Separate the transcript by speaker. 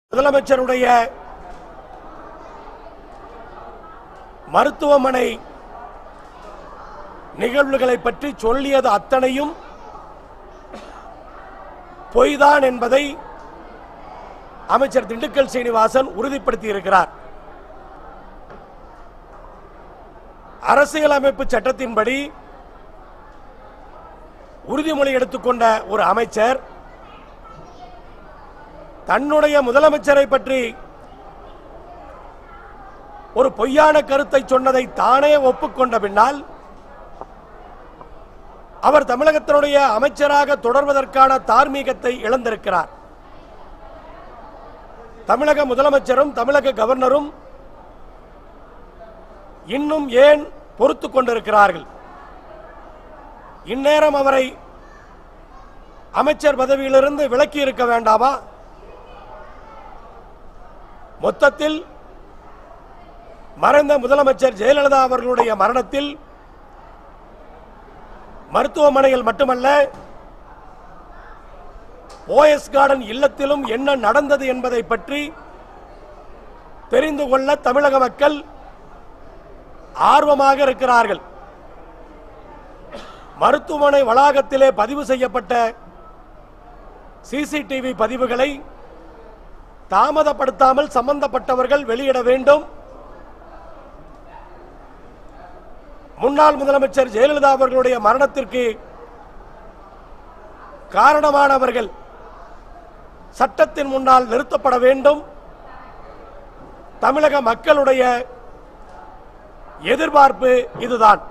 Speaker 1: முதலமைச்சருடைய மருத்துவமனை நிகழ்வுகளை பற்றி சொல்லியது அத்தனையும் பொய்தான் என்பதை அமைச்சர் திண்டுக்கல் சீனிவாசன் உறுதிப்படுத்தி இருக்கிறார் அரசியலமைப்பு சட்டத்தின்படி உறுதிமொழி எடுத்துக்கொண்ட ஒரு அமைச்சர் தன்னுடைய முதலமைச்சரை பற்றி ஒரு பொய்யான கருத்தை சொன்னதை தானே ஒப்புக்கொண்ட பின்னால் அவர் தமிழகத்தினுடைய அமைச்சராக தொடர்வதற்கான தார்மீகத்தை இழந்திருக்கிறார் தமிழக முதலமைச்சரும் தமிழக கவர்னரும் இன்னும் ஏன் பொறுத்து கொண்டிருக்கிறார்கள் இந்நேரம் அவரை அமைச்சர் பதவியிலிருந்து விலக்கி இருக்க வேண்டாமா மொத்தத்தில் மறைந்த முதலமைச்சர் ஜெயலலிதா அவர்களுடைய மரணத்தில் மருத்துவமனையில் மட்டுமல்ல ஓஎஸ் கார்டன் இல்லத்திலும் என்ன நடந்தது என்பதை பற்றி தெரிந்து கொள்ள தமிழக மக்கள் ஆர்வமாக இருக்கிறார்கள் மருத்துவமனை வளாகத்திலே பதிவு செய்யப்பட்ட சிசிடிவி பதிவுகளை தாமதப்படுத்தாமல் சம்பந்தப்பட்டவர்கள் வெளியிட வேண்டும் முன்னாள் முதலமைச்சர் ஜெயலலிதா அவர்களுடைய மரணத்திற்கு காரணமானவர்கள் சட்டத்தின் முன்னால் நிறுத்தப்பட வேண்டும் தமிழக மக்களுடைய எதிர்பார்ப்பு இதுதான்